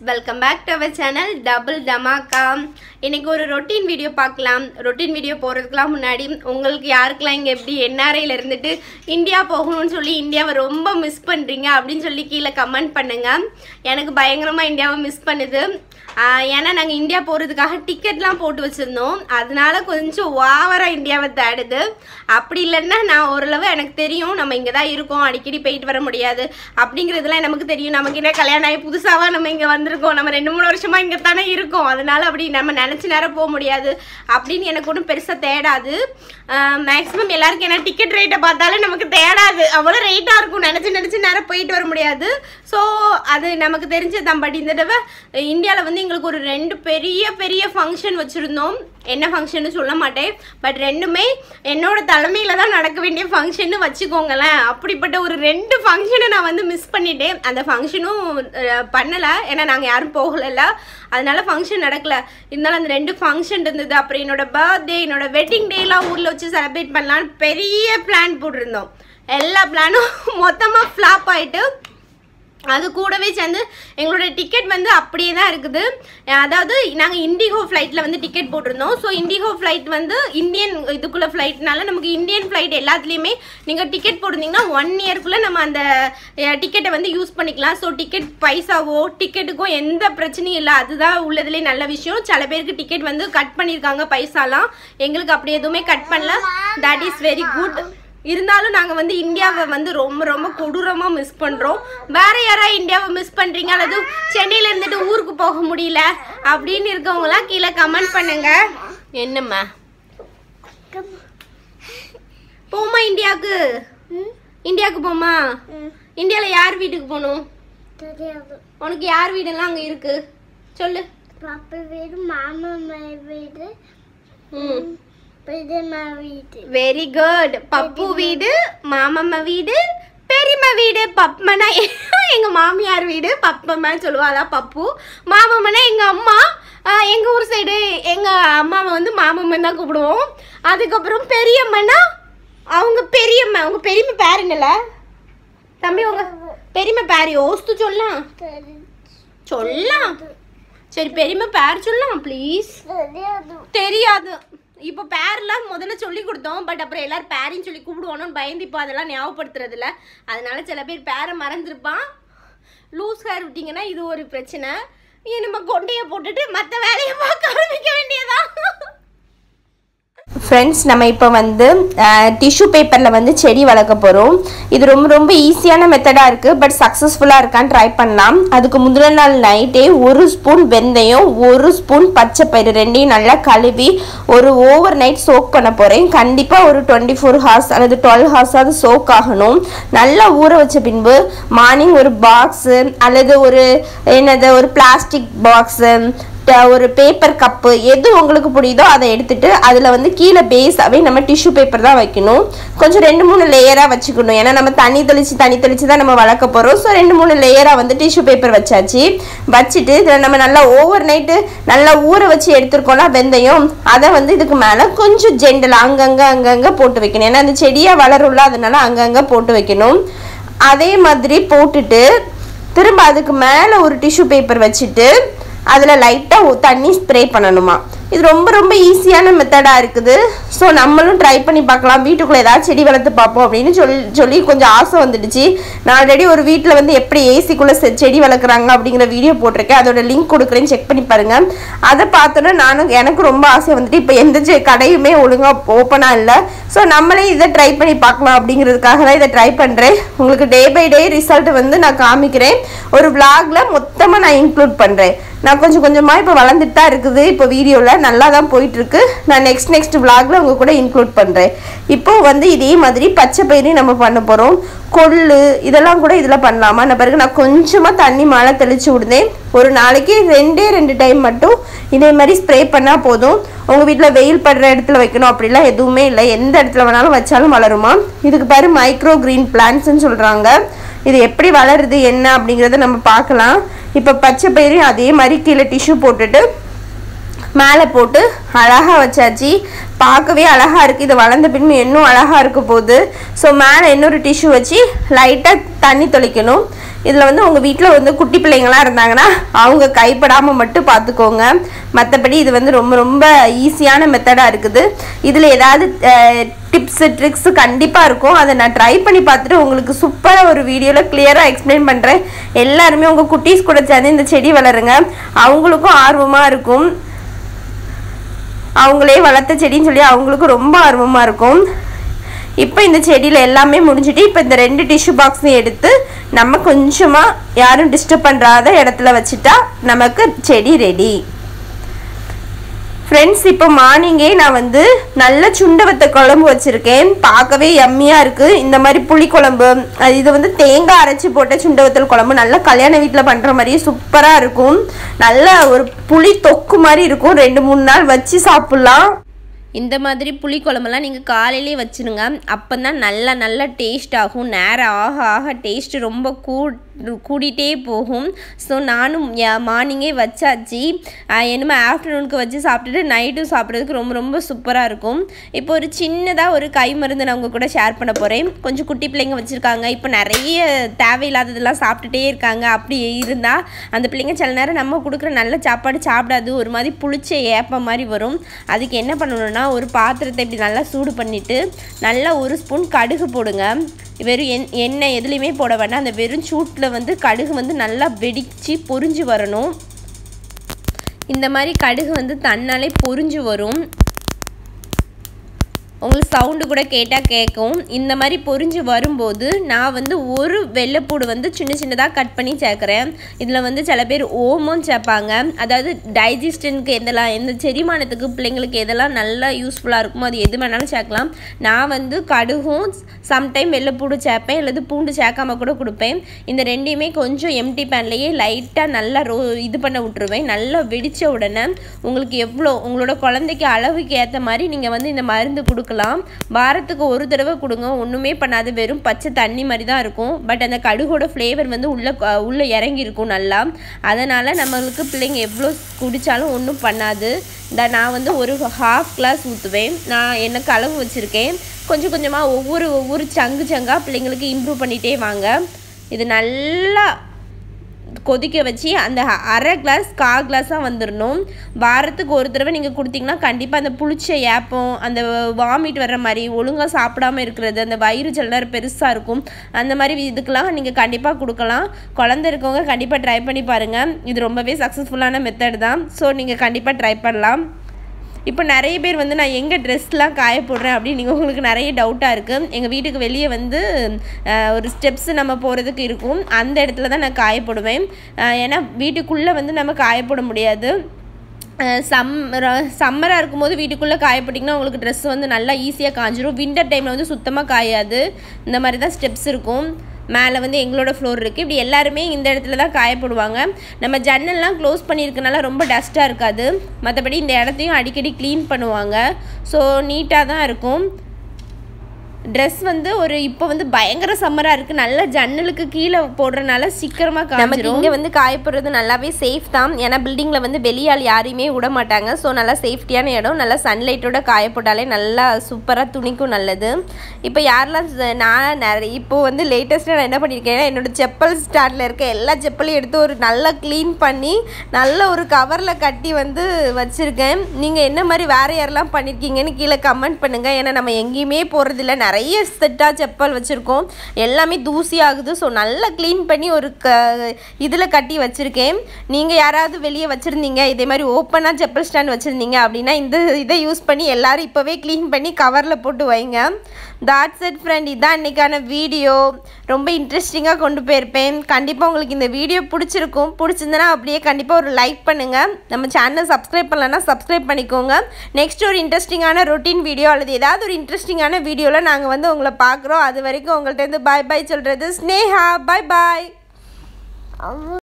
welcome back to our channel double Dhamaka இன்னைக்கு ஒரு routine video பார்க்கலாம் ரொட்டீன் வீடியோ போகிறதுக்குலாம் முன்னாடி உங்களுக்கு யாருக்கெல்லாம் இங்கே எப்படி என்ஆர்ஐயில் இருந்துட்டு இந்தியா போகணும்னு சொல்லி இந்தியாவை ரொம்ப மிஸ் பண்ணுறீங்க அப்படின்னு சொல்லி கீழே கமெண்ட் பண்ணுங்க எனக்கு பயங்கரமாக இந்தியாவை மிஸ் பண்ணுது ஆஹ் ஏன்னா நாங்கள் இந்தியா போகிறதுக்காக டிக்கெட்லாம் போட்டு வச்சுருந்தோம் அதனால கொஞ்சம் ஓவராக இந்தியாவை தேடுது அப்படி இல்லைன்னா நான் ஓரளவு எனக்கு தெரியும் நம்ம இங்கே தான் இருக்கோம் அடிக்கடி போயிட்டு வர முடியாது அப்படிங்கிறதுலாம் நமக்கு தெரியும் நமக்கு என்ன கல்யாணம் ஆகி புதுசாவா நம்ம இங்கே வந்திருக்கோம் நம்ம ரெண்டு மூணு வருஷமா இங்கே தானே இருக்கோம் அதனால அப்படி நம்ம நினச்ச நேரம் போக முடியாது அப்படின்னு எனக்கு ஒன்றும் பெருசாக தேடாது மேக்ஸிமம் எல்லாருக்கும் என்ன டிக்கெட் ரேட்டை பார்த்தாலும் நமக்கு தேடாது அவ்வளோ ரேட்டாக இருக்கும் நினச்சி நினச்சி நேரம் போயிட்டு வர முடியாது ஸோ அது நமக்கு தெரிஞ்சதான் பட் இந்த தடவை இந்தியாவில் வந்து எங்களுக்கு ஒரு ரெண்டு பெரிய பெரிய ஃபங்க்ஷன் வச்சுருந்தோம் என்ன ஃபங்க்ஷன்னு சொல்ல மாட்டேன் பட் ரெண்டுமே என்னோட தலைமையில் தான் நடக்க வேண்டிய ஃபங்க்ஷன்னு வச்சுக்கோங்களேன் அப்படிப்பட்ட ஒரு ரெண்டு ஃபங்க்ஷனை நான் வந்து மிஸ் பண்ணிட்டேன் அந்த ஃபங்க்ஷனும் பண்ணலை ஏன்னா நாங்கள் யாரும் போகலைல்ல அதனால ஃபங்க்ஷன் நடக்கல இருந்தாலும் அந்த ரெண்டு ஃபங்க்ஷன் இருந்தது அப்புறம் என்னோட பர்த்டே என்னோட வெட்டிங் டேலாம் ஊரில் வச்சு செலிப்ரேட் பண்ணலான்னு பெரிய பிளான் போட்டிருந்தோம் எல்லா பிளானும் மொத்தமாக ஃப்ளாப் ஆயிட்டு அது கூடவே சேர்ந்து எங்களோட டிக்கெட் வந்து அப்படியே தான் இருக்குது அதாவது நாங்கள் இண்டிகோ ஃப்ளைட்டில் வந்து டிக்கெட் போட்டிருந்தோம் ஸோ இண்டிகோ ஃப்ளைட் வந்து இந்தியன் இதுக்குள்ளே ஃப்ளைட்னால நமக்கு இந்தியன் ஃப்ளைட் எல்லாத்துலேயுமே நீங்கள் டிக்கெட் போட்டிருந்தீங்கன்னா ஒன் இயர்க்குள்ளே நம்ம அந்த டிக்கெட்டை வந்து யூஸ் பண்ணிக்கலாம் ஸோ டிக்கெட் பைசாவோ டிக்கெட்டுக்கும் எந்த பிரச்சனையும் இல்லை அதுதான் உள்ளதுலேயே நல்ல விஷயம் சில பேருக்கு டிக்கெட் வந்து கட் பண்ணியிருக்காங்க பைசாலாம் எங்களுக்கு அப்படி எதுவுமே கட் பண்ணல தட் இஸ் வெரி குட் இருந்தாலும் நாங்கள் வந்து இந்தியாவை வந்து ரொம்ப ரொம்ப கொடூரமாக மிஸ் பண்ணுறோம் வேற யாராவது இந்தியாவை மிஸ் பண்ணுறீங்க அல்லது சென்னையில் இருந்துட்டு ஊருக்கு போக முடியல அப்படின்னு இருக்கவங்களாம் கீழே கமெண்ட் பண்ணுங்க என்னம்மா போமா இந்தியாவுக்கு இந்தியாவுக்கு போமா இந்தியாவில் யார் வீட்டுக்கு போகணும் தெரியாது உனக்கு யார் வீடெல்லாம் அங்கே இருக்கு சொல்லு பாப்பா வீடு மாமா வீடு ம் பெரியம்மா வீடு வெரி குட் பப்பு வீடு மாமம்மா வீடு பெரியம்மா வீடு பப்பமனா எங்க மாமியார் வீடு பப்பம்மான்னு சொல்லுவாளா பப்பு மாமம்மனா எங்க அம்மா ஆஹ் எங்க ஊர் சைடு எங்க அம்மாவை வந்து மாமம்மன் தான் கூப்பிடுவோம் அதுக்கப்புறம் பெரியம்மனா அவங்க பெரியம்மா அவங்க பெரியம்மா பேர் என்னல தம்பி உங்க பெரியம்மா பேர் யோசித்து சொல்லலாம் தெரி- சொல்லலாம் சரி பெரியம்மா பேர் சொல்லலாம் ப்ளீஸ் தெரியாது தெரியாது இப்போ பேர்லாம் முதல்ல சொல்லி கொடுத்தோம் பட் அப்புறம் எல்லாரும் பேரையும் சொல்லி கூப்பிடுவோன்னு பயந்து இப்போ அதெல்லாம் ஞாபகப்படுத்துறது இல்ல அதனால சில பேர் பேரை மறந்துருப்பான் லூஸ் ஹேர் விட்டிங்கன்னா இது ஒரு பிரச்சனை இனி நம்ம கொண்டையை போட்டுட்டு மற்ற வேலையை பார்க்க ஆரம்பிக்க வேண்டியதான் ஃப்ரெண்ட்ஸ் நம்ம இப்போ வந்து டிஷ்யூ பேப்பரில் வந்து செடி வளர்க்க போகிறோம் இது ரொம்ப ரொம்ப ஈஸியான மெத்தடாக இருக்குது பட் சக்ஸஸ்ஃபுல்லாக இருக்கான்னு ட்ரை பண்ணலாம் அதுக்கு முந்தின நாள் நைட்டே ஒரு ஸ்பூன் வெந்தயம் ஒரு ஸ்பூன் பச்சை பயிறு ரெண்டையும் நல்லா கழுவி ஒரு ஓவர் நைட் சோக் பண்ண போகிறேன் கண்டிப்பாக ஒரு டுவெண்ட்டி ஃபோர் ஹார்ஸ் அல்லது டுவெல் ஹார்ஸாவது சோக் ஆகணும் நல்லா ஊற வச்ச பின்பு மார்னிங் ஒரு பாக்ஸு அல்லது ஒரு என்னது ஒரு பிளாஸ்டிக் பாக்ஸு ட- ஒரு பேப்பர் கப்பு எது உங்களுக்கு பிடிக்குதோ அதை எடுத்துட்டு அதில் வந்து கீழே பேஸாகவே நம்ம டிஷ்யூ பேப்பர் தான் வைக்கணும் கொஞ்சம் ரெண்டு மூணு லேயராக வச்சுக்கணும் ஏன்னா நம்ம தண்ணி தெளித்து தண்ணி தெளித்து தான் நம்ம வளர்க்க போகிறோம் ஸோ ரெண்டு மூணு லேயராக வந்து டிஷ்யூ பேப்பர் வச்சாச்சு வச்சுட்டு இதில் நம்ம நல்லா ஓவர் நைட்டு நல்லா ஊற வச்சு எடுத்துருக்கோம்ல வெந்தயம் அதை வந்து இதுக்கு மேலே கொஞ்சம் ஜெண்டல் அங்கங்கே அங்கங்கே போட்டு வைக்கணும் ஏன்னா அந்த செடியாக வளரும்ல அதனால அங்கங்கே போட்டு வைக்கணும் அதே மாதிரி போட்டுட்டு திரும்ப அதுக்கு மேலே ஒரு டிஷ்யூ பேப்பர் வச்சுட்டு அதில் லைட்டாக தண்ணி ஸ்ப்ரே பண்ணணுமா இது ரொம்ப ரொம்ப ஈஸியான மெத்தடாக இருக்குது ஸோ நம்மளும் ட்ரை பண்ணி பார்க்கலாம் வீட்டுக்குள்ளே ஏதாவது செடி வளர்த்து பார்ப்போம் அப்படின்னு சொல்லி சொல்லி கொஞ்சம் ஆசை வந்துடுச்சு நான் ஆல்ரெடி ஒரு வீட்டில் வந்து எப்படி ஏசிக்குள்ளே செடி வளர்க்குறாங்க அப்படிங்கிற வீடியோ போட்டிருக்கேன் அதோட லிங்க் கொடுக்குறேன்னு செக் பண்ணி பாருங்கள் அதை பார்த்தோன்னா நானும் எனக்கு ரொம்ப ஆசை வந்துட்டு இப்போ எந்த செ- கடையுமே ஒழுங்காக ஓப்பனாக இல்லை ஸோ நம்மளே இதை ட்ரை பண்ணி பார்க்கலாம் அப்படிங்கிறதுக்காக தான் இதை ட்ரை பண்ணுறேன் உங்களுக்கு டே பை டே ரிசல்ட் வந்து நான் காமிக்கிறேன் ஒரு vlogல மொத்தமாக நான் இன்க்ளூட் பண்ணுறேன் நான் கொஞ்சம் கொஞ்சமாக இப்போ வளர்ந்துட்டு தான் இருக்குது இப்போ வீடியோவில் நல்லா தான் போயிட்டுருக்கு நான் நெக்ஸ்ட் நெக்ஸ்ட் vlogல உங்க கூட இன்க்ளூட் பண்ணுறேன் இப்போ வந்து இதே மாதிரி பச்சை பயிரையும் நம்ம பண்ண போகிறோம் கொள்ளு இதெல்லாம் கூட இதில் பண்ணலாமா நான் பிறகு நான் கொஞ்சமாக தண்ணி மேலே தெளிச்சு விடுதேன் ஒரு நாளைக்கு ரெண்டே ரெண்டு டைம் மட்டும் இதே மாதிரி ஸ்ப்ரே பண்ணால் போதும் உங்கள் வீட்டில் வெயில் படுற இடத்துல வைக்கணும் அப்படிலாம் எதுவுமே இல்லை எந்த இடத்துல வேணாலும் வச்சாலும் வளருமா இதுக்கு பேர் மைக்ரோ கிரீன் பிளான்ட்ஸ்னு சொல்கிறாங்க இது எப்படி வளருது என்ன அப்படிங்கிறத நம்ம பார்க்கலாம் இப்போ பச்சை பயிரையும் அதே மாதிரி கீழே டிஷ்யூ போட்டுட்டு மேலே போட்டு அழகாக வச்சாச்சு பார்க்கவே அழகாக இருக்குது இது வளர்ந்த பின்பு இன்னும் அழகாக இருக்க போகுது ஸோ மேலே இன்னொரு டிஷ்யூ வச்சு லைட்டாக தண்ணி தொளிக்கணும் இதில் வந்து உங்கள் வீட்டில் வந்து குட்டி பிள்ளைங்களாம் இருந்தாங்கன்னா அவங்க கைப்படாமல் மட்டும் பார்த்துக்கோங்க மற்றபடி இது வந்து ரொம்ப ரொம்ப ஈஸியான மெத்தடாக இருக்குது இதில் ஏதாவது டிப்ஸு ட்ரிக்ஸு கண்டிப்பாக இருக்கும் அதை நான் ட்ரை பண்ணி பார்த்துட்டு உங்களுக்கு சூப்பராக ஒரு வீடியோவில் கிளியராக எக்ஸ்பிளைன் பண்ணுறேன் எல்லாருமே உங்கள் குட்டீஸ் கூட சேர்ந்து இந்த செடி வளருங்க அவங்களுக்கும் ஆர்வமாக இருக்கும் அவங்களே வளர்த்த செடின்னு சொல்லி அவங்களுக்கும் ரொம்ப ஆர்வமாக இருக்கும் இப்போ இந்த செடியில் எல்லாமே முடிஞ்சுட்டு இப்போ இந்த ரெண்டு டிஷ்யூ பாக்ஸையும் எடுத்து நம்ம கொஞ்சமாக யாரும் டிஸ்டர்ப் பண்ணுறாத இடத்துல வச்சுட்டா நமக்கு செடி ரெடி ஃப்ரெண்ட்ஸ் இப்போ மார்னிங்கே நான் வந்து நல்ல சுண்டவத்த குழம்பு வச்சுருக்கேன் பார்க்கவே யம்மியாக இருக்குது இந்த மாதிரி புளி குழம்பு அது இது வந்து தேங்காய் அரைச்சி போட்ட சுண்டவத்தல் குழம்பு நல்லா கல்யாண வீட்டில் பண்ணுற மாதிரியே சூப்பராக இருக்கும் நல்ல ஒரு புளி தொக்கு மாதிரி இருக்கும் ரெண்டு மூணு நாள் வச்சு சாப்பிட்லாம் இந்த மாதிரி புளி குழம்பெல்லாம் நீங்கள் காலையிலே வச்சுருங்க அப்போ தான் நல்லா நல்லா டேஸ்ட் ஆகும் நேரம் ஆக ஆக டேஸ்ட் ரொம்ப கூ கூடிட்டே போகும் ஸோ நானும் மார்னிங்கே வச்சாச்சு என்னமோ ஆஃப்டர்நூனுக்கு வச்சு சாப்பிட்டுட்டு நைட்டும் சாப்பிட்றதுக்கு ரொம்ப ரொம்ப சூப்பராக இருக்கும் இப்போ ஒரு சின்னதாக ஒரு கை மருந்து நான் உங்கள் கூட ஷேர் பண்ண போகிறேன் கொஞ்சம் குட்டி பிள்ளைங்க வச்சுருக்காங்க இப்போ நிறைய தேவையில்லாததெல்லாம் சாப்பிட்டுட்டே இருக்காங்க அப்படி இருந்தால் அந்த பிள்ளைங்க சில நேரம் நம்ம கொடுக்குற நல்ல சாப்பாடு சாப்பிடாது ஒரு மாதிரி புளிச்ச ஏப்ப மாதிரி வரும் அதுக்கு என்ன பண்ணணும்னா ஒரு பாத்திரத்தை இப்படி நல்லா சூடு பண்ணிவிட்டு நல்லா ஒரு ஸ்பூன் கடுகு போடுங்க வெறும் எண் எண்ணெய் எதுலேயுமே போட வேண்டாம் அந்த வெறும் சூட்டில் வந்து கடுகு வந்து நல்லா வெடித்து பொரிஞ்சு வரணும் இந்த மாதிரி கடுகு வந்து தன்னாலே பொரிஞ்சு வரும் உங்களுக்கு சவுண்டு கூட கேட்டால் கேட்கும் இந்த மாதிரி பொரிஞ்சு வரும்போது நான் வந்து ஒரு வெள்ளைப்பூடு வந்து சின்ன சின்னதாக கட் பண்ணி சேர்க்குறேன் இதில் வந்து சில பேர் ஓமும் சேர்ப்பாங்க அதாவது டைஜஸ்டனுக்கு எதெல்லாம் எந்த செரிமானத்துக்கு பிள்ளைங்களுக்கு எதெல்லாம் நல்லா யூஸ்ஃபுல்லாக இருக்குமோ அது எது வேணாலும் சேர்க்கலாம் நான் வந்து கடுகும் சம்டைம் வெள்ளைப்பூடு சேர்ப்பேன் அல்லது பூண்டு சேர்க்காம கூட கொடுப்பேன் இந்த ரெண்டையுமே கொஞ்சம் எம்டி பேன்லேயே லைட்டாக நல்லா ரோ இது பண்ண விட்டுருவேன் நல்லா வெடித்த உடனே உங்களுக்கு எவ்வளோ உங்களோட குழந்தைக்கு அளவுக்கு ஏற்ற மாதிரி நீங்கள் வந்து இந்த மருந்து கொடுக்க கொடுக்கலாம் வாரத்துக்கு ஒரு தடவை கொடுங்க ஒன்றுமே பண்ணாது வெறும் பச்சை தண்ணி மாதிரி தான் இருக்கும் பட் அந்த கடுகோட ஃப்ளேவர் வந்து உள்ளே உள்ளே இறங்கி இருக்கும் நல்லா அதனால் நம்மளுக்கு பிள்ளைங்க எவ்வளோ குடித்தாலும் ஒன்றும் பண்ணாது இந்த நான் வந்து ஒரு ஹாஃப் கிளாஸ் ஊற்றுவேன் நான் எனக்கு அளவு வச்சுருக்கேன் கொஞ்சம் கொஞ்சமாக ஒவ்வொரு ஒவ்வொரு சங்கு சங்காக பிள்ளைங்களுக்கு இம்ப்ரூவ் பண்ணிகிட்டே வாங்க இது நல்லா கொதிக்க வச்சு அந்த அரை கிளாஸ் கா கிளாஸாக வந்துடணும் வாரத்துக்கு ஒரு தடவை நீங்கள் கொடுத்தீங்கன்னா கண்டிப்பாக அந்த புளிச்ச ஏப்பம் அந்த வாமிட் வர்ற மாதிரி ஒழுங்காக சாப்பிடாம இருக்கிறது அந்த வயிறு சில நேரம் பெருசாக இருக்கும் அந்த மாதிரி இதுக்கெலாம் நீங்கள் கண்டிப்பாக கொடுக்கலாம் குழந்த இருக்கவங்க கண்டிப்பாக ட்ரை பண்ணி பாருங்கள் இது ரொம்பவே சக்ஸஸ்ஃபுல்லான மெத்தட் தான் ஸோ நீங்கள் கண்டிப்பாக ட்ரை பண்ணலாம் இப்போ நிறைய பேர் வந்து நான் எங்கே ட்ரெஸ்லாம் காய போடுறேன் அப்படின்னு நீங்கள் உங்களுக்கு நிறைய டவுட்டாக இருக்குது எங்கள் வீட்டுக்கு வெளியே வந்து ஒரு ஸ்டெப்ஸ் நம்ம போகிறதுக்கு இருக்கும் அந்த இடத்துல தான் நான் காய போடுவேன் ஏன்னா வீட்டுக்குள்ளே வந்து நம்ம காய போட முடியாது சம்மர் சம்மராக இருக்கும்போது வீட்டுக்குள்ளே காயப்பட்டிங்கன்னா உங்களுக்கு ட்ரெஸ் வந்து நல்லா ஈஸியாக காஞ்சிரும் வின்டர் டைமில் வந்து சுத்தமாக காயாது இந்த மாதிரி தான் ஸ்டெப்ஸ் இருக்கும் மேலே வந்து எங்களோட ஃப்ளோர் இருக்குது இப்படி எல்லாருமே இந்த இடத்துல தான் காயப்படுவாங்க நம்ம ஜன்னல்லாம் க்ளோஸ் பண்ணியிருக்கனால ரொம்ப டஸ்ட்டாக இருக்காது மற்றபடி இந்த இடத்தையும் அடிக்கடி க்ளீன் பண்ணுவாங்க ஸோ நீட்டாக தான் இருக்கும் ட்ரெஸ் வந்து ஒரு இப்போ வந்து பயங்கர சம்மராக இருக்குது நல்ல ஜன்னலுக்கு கீழே போடுறனால சீக்கிரமாக காமிச்சிரும் இங்கே வந்து காயப்படுறது நல்லாவே சேஃப் தான் ஏன்னா பில்டிங்கில் வந்து வெளியால் யாரையுமே விட மாட்டாங்க ஸோ நல்லா சேஃப்டியான இடம் நல்லா சன்லைட்டோட காயப்போட்டாலே நல்லா சூப்பராக துணிக்கும் நல்லது இப்போ யாரெல்லாம் நான் நிறைய இப்போ வந்து லேட்டஸ்ட்டாக நான் என்ன பண்ணியிருக்கேன் என்னோடய செப்பல் ஸ்டாண்டில் இருக்க எல்லா செப்பலையும் எடுத்து ஒரு நல்லா க்ளீன் பண்ணி நல்ல ஒரு கவரில் கட்டி வந்து வச்சுருக்கேன் நீங்கள் என்ன மாதிரி வேறு யாரெல்லாம் பண்ணியிருக்கீங்கன்னு கீழே கமெண்ட் பண்ணுங்கள் ஏன்னா நம்ம எங்கேயுமே போகிறதில்ல நிறைய செட்டாக செப்பல் வச்சுருக்கோம் எல்லாமே தூசி ஆகுது ஸோ நல்லா க்ளீன் பண்ணி ஒரு க இதில் கட்டி வச்சுருக்கேன் நீங்கள் யாராவது வெளியே வச்சுருந்தீங்க இதே மாதிரி ஓப்பனாக செப்பல் ஸ்டாண்ட் வச்சுருந்தீங்க அப்படின்னா இந்த இதை யூஸ் பண்ணி எல்லோரும் இப்போவே க்ளீன் பண்ணி கவரில் போட்டு வைங்க தாட்ஸ் இட் ஃப்ரெண்ட் இதான் இன்றைக்கான வீடியோ ரொம்ப இன்ட்ரெஸ்டிங்காக கொண்டு போயிருப்பேன் கண்டிப்பாக உங்களுக்கு இந்த வீடியோ பிடிச்சிருக்கும் பிடிச்சிருந்தனா அப்படியே கண்டிப்பாக ஒரு லைக் பண்ணுங்கள் நம்ம சேனலை சப்ஸ்கிரைப் பண்ணலன்னா சப்ஸ்கிரைப் பண்ணிக்கோங்க நெக்ஸ்ட் ஒரு இன்ட்ரெஸ்டிங்கான ரொட்டீன் வீடியோ அல்லது ஏதாவது ஒரு இன்ட்ரெஸ்டிங்கான வீடியோவில் நாங்கள் வந்து உங்களை பார்க்குறோம் அது வரைக்கும் உங்கள்கிட்ட இருந்து பாய் பாய் சொல்கிறது ஸ்னேஹா பாய் பாய்